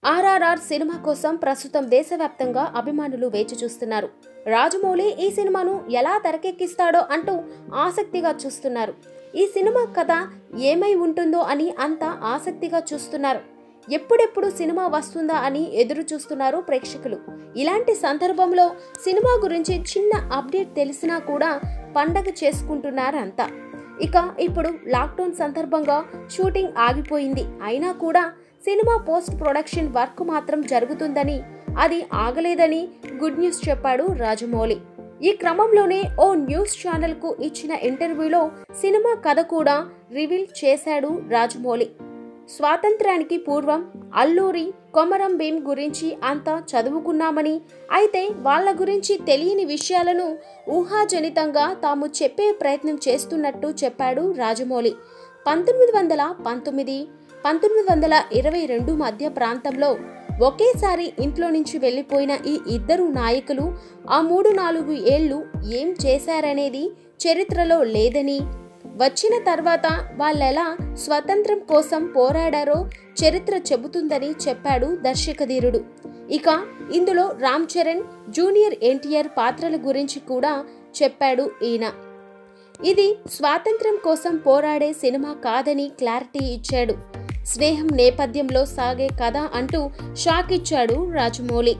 RRR cinema కోసం ప్రస్తుతం దేశవ్యాప్తంగా అభిమానులు వేచి చూస్తున్నారు రాజమౌళి ఈ సినిమాను ఎలా తెరకెక్కిస్తాడో అంటూ ఆసక్తిగా చూస్తున్నారు ఈ సినిమా కథ ఏమై ఉంటుందో అని అంతా ఆసక్తిగా చూస్తున్నారు ఎప్పుడెప్పుడు సినిమా వస్తుందా అని ఎదురు చూస్తున్నారు ప్రేక్షకులు ఇలాంటి సందర్భంలో సినిమా గురించి చిన్న అప్డేట్ తెలిసినా కూడా పండగ చేసుకుంటున్నారంతా ఇక ఇప్పుడు లాక్డౌన్ సందర్భంగా షూటింగ్ ఆగిపోయింది అయినా కూడా సినిమా పోస్ట్ ప్రొడక్షన్ వర్క్ మాత్రం జరుగుతుందని అది ఆగలేదని గుడ్ న్యూస్ చెప్పాడు రాజమౌళి ఈ క్రమంలోనే ఓ న్యూస్ ఛానల్కు ఇచ్చిన ఇంటర్వ్యూలో సినిమా కథ కూడా రివీల్ చేశాడు రాజమౌళి స్వాతంత్రానికి పూర్వం అల్లూరి కొమరం భీం గురించి అంతా చదువుకున్నామని అయితే వాళ్ళ గురించి తెలియని విషయాలను ఊహాజనితంగా తాము చెప్పే ప్రయత్నం చేస్తున్నట్టు చెప్పాడు రాజమౌళి పంతొమ్మిది వందల పంతొమ్మిది పంతొమ్మిది వందల ఇరవై రెండు మధ్య ప్రాంతంలో ఒకేసారి ఇంట్లో నుంచి వెళ్ళిపోయిన ఈ ఇద్దరు నాయకులు ఆ మూడు నాలుగు ఏళ్ళు ఏం చేశారనేది చరిత్రలో లేదని వచ్చిన తర్వాత వాళ్ళెలా స్వతంత్రం కోసం పోరాడారో చరిత్ర చెబుతుందని చెప్పాడు దర్శకధీరుడు ఇక ఇందులో రామ్ చరణ్ జూనియర్ ఎన్టీఆర్ పాత్రల గురించి కూడా చెప్పాడు ఈయన ఇది స్వాతంత్ర్యం కోసం పోరాడే సినిమా కాదని క్లారిటీ ఇచ్చాడు స్నేహం నేపథ్యంలో సాగే కథ అంటూ షాక్ ఇచ్చాడు రాజమౌళి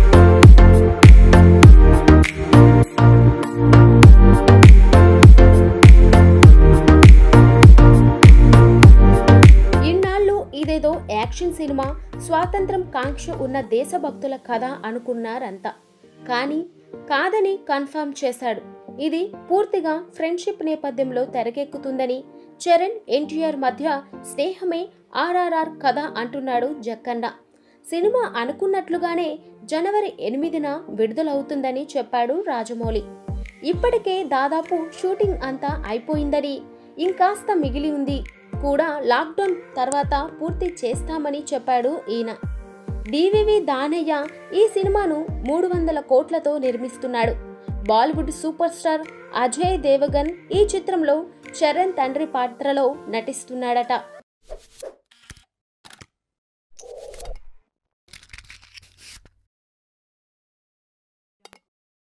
ఇన్నాళ్ళు ఇదేదో యాక్షన్ సినిమా స్వాతంత్రం కాంక్ష ఉన్న దేశభక్తుల కథ అనుకున్నారంతా కానీ కాదని కన్ఫర్మ్ చేశాడు ఇది పూర్తిగా ఫ్రెండ్షిప్ నేపథ్యంలో తెరకెక్కుతుందని చరణ్ ఎన్టీఆర్ మధ్య స్నేహమే ఆర్ఆర్ఆర్ కథ అంటున్నాడు జక్కన్న సినిమా అనుకున్నట్లుగానే జనవరి ఎనిమిదిన విడుదలవుతుందని చెప్పాడు రాజమౌళి ఇప్పటికే దాదాపు షూటింగ్ అంతా అయిపోయిందని ఇంకాస్త మిగిలి ఉంది కూడా లాక్డౌన్ తర్వాత పూర్తి చేస్తామని చెప్పాడు ఈయన డివివి దానయ్య ఈ సినిమాను మూడు వందల కోట్లతో నిర్మిస్తున్నాడు బాలీవుడ్ సూపర్ స్టార్ అజయ్ దేవగన్ ఈ చిత్రంలో చరణ్ తండ్రి పాత్రలో నటిస్తున్నాడట